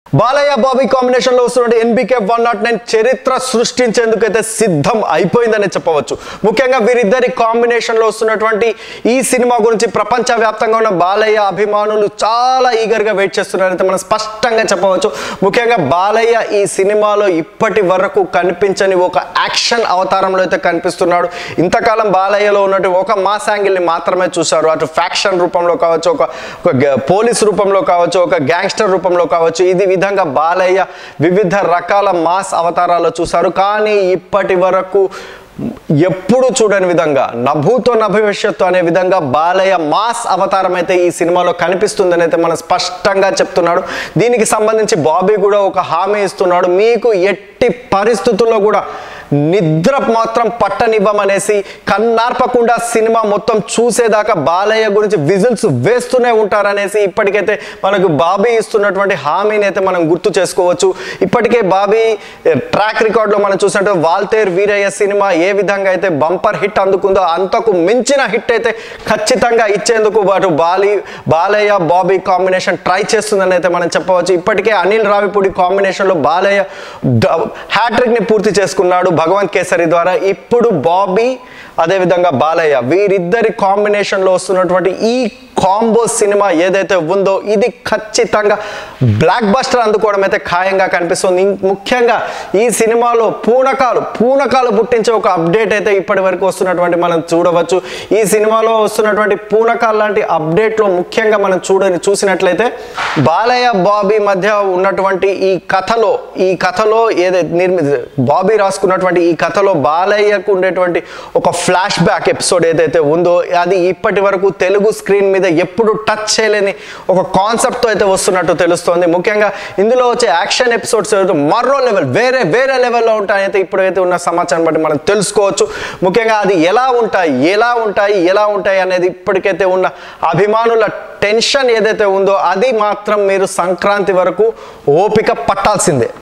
Balayya Bobby combination లో వస్తున్న NBK one not nine చరిత్ర సృష్టించేందుకు అయితే సిద్ధం అయిపోయిందని చెప్పవచ్చు ముఖ్యంగా వీరిద్దరి కాంబినేషన్ లో వస్తున్నటువంటి ఈ సినిమా గురించి ప్రపంచ వ్యాప్తంగా ఉన్న బాలయ్య అభిమానులు చాలా ఈగర్ గా వెయిట్ చేస్తున్నారైతే మనం స్పష్టంగా చెప్పవచ్చు ముఖ్యంగా బాలయ్య ఈ సినిమాలో ఇప్పటి వరకు కనిపించని ఒక యాక్షన్ అవతారంలో అయితే కనిపిస్తున్నాడు ఇంతకాలం బాలయ్యలో ఉన్నట్టు ఒక మాస్ యాంగిల్ ని మాత్రమే చూశారు అటు ఫ్యాక్షన్ రూపంలో కావచ్చు ఒక ఒక గ- పోలీస్ రూపంలో కావచ్చు ఒక గ్యాంగ్స్టర్ రూపంలో కావచ్చు ఇది విధంగా బాలయ్య వివిధ రకాల మాస్ అవతారాలు చూశారు కానీ ఇప్పటి వరకు ఎప్పుడు చూడని విధంగా నభూతో నభవిష్యత్తు అనే విధంగా బాలయ్య మాస్ అవతారం అయితే ఈ సినిమాలో కనిపిస్తుందని అయితే మనం స్పష్టంగా చెప్తున్నాడు దీనికి సంబంధించి బాబీ కూడా ఒక హామీ ఇస్తున్నాడు మీకు ఎట్టి పరిస్థితుల్లో కూడా నిద్ర మాత్రం పట్టనివ్వమనేసి కన్నార్పకుండా సినిమా మొత్తం చూసేదాకా బాలయ్య గురించి విజిల్స్ వేస్తూనే ఉంటారనేసి ఇప్పటికైతే మనకు బాబీ ఇస్తున్నటువంటి హామీని అయితే మనం గుర్తు చేసుకోవచ్చు ఇప్పటికే బాబీ ట్రాక్ రికార్డులో మనం చూసినట్టు వాల్తేర్ వీరయ్య సినిమా ఏ విధంగా అయితే బంపర్ హిట్ అందుకుందో అంతకు మించిన హిట్ అయితే ఖచ్చితంగా ఇచ్చేందుకు అటు బాలి బాలయ్య బాబీ కాంబినేషన్ ట్రై చేస్తుందని అయితే మనం చెప్పవచ్చు ఇప్పటికే అనిల్ రావిపూడి కాంబినేషన్లో బాలయ్య హ్యాట్రిక్ ని పూర్తి చేసుకున్నాడు భగవంత్ కేసరి ద్వారా ఇప్పుడు బాబీ అదేవిధంగా బాలయ్య వీరిద్దరి కాంబినేషన్లో వస్తున్నటువంటి ఈ కాంబో సినిమా ఏదైతే ఉందో ఇది ఖచ్చితంగా బ్లాక్ బస్టర్ అందుకోవడం అయితే ఖాయంగా కనిపిస్తుంది ఇం- ముఖ్యంగా ఈ సినిమాలో పూనకాలు పూనకాలు పుట్టించే ఒక అప్డేట్ అయితే ఇప్పటి వరకు వస్తున్నటువంటి మనం చూడవచ్చు ఈ సినిమాలో వస్తున్నటువంటి పూనకాలు లాంటి అప్డేట్లో ముఖ్యంగా మనం చూడని చూసినట్లయితే బాలయ్య బాబీ మధ్య ఉన్నటువంటి ఈ కథలో ఈ కథలో ఏదైతే నిర్మి బాబీ రాసుకున్నటువంటి ఈ కథలో బాలయ్యకు ఉండేటువంటి ఒక ఫ్లాష్ బ్యాక్ ఎపిసోడ్ ఏదైతే ఉందో అది ఇప్పటి వరకు తెలుగు స్క్రీన్ మీద ఎప్పుడు టచ్ చేయలేని ఒక కాన్సెప్ట్తో అయితే వస్తున్నట్టు తెలుస్తోంది ముఖ్యంగా ఇందులో వచ్చే యాక్షన్ ఎపిసోడ్స్ ఏదైతే మరో లెవెల్ వేరే వేరే లెవెల్లో ఉంటాయైతే ఇప్పుడైతే ఉన్న సమాచారం బట్టి మనం తెలుసుకోవచ్చు ముఖ్యంగా అది ఎలా ఉంటాయి ఎలా ఉంటాయి ఎలా ఉంటాయి అనేది ఇప్పటికైతే ఉన్న అభిమానుల టెన్షన్ ఏదైతే ఉందో అది మాత్రం మీరు సంక్రాంతి వరకు ఓపిక పట్టాల్సిందే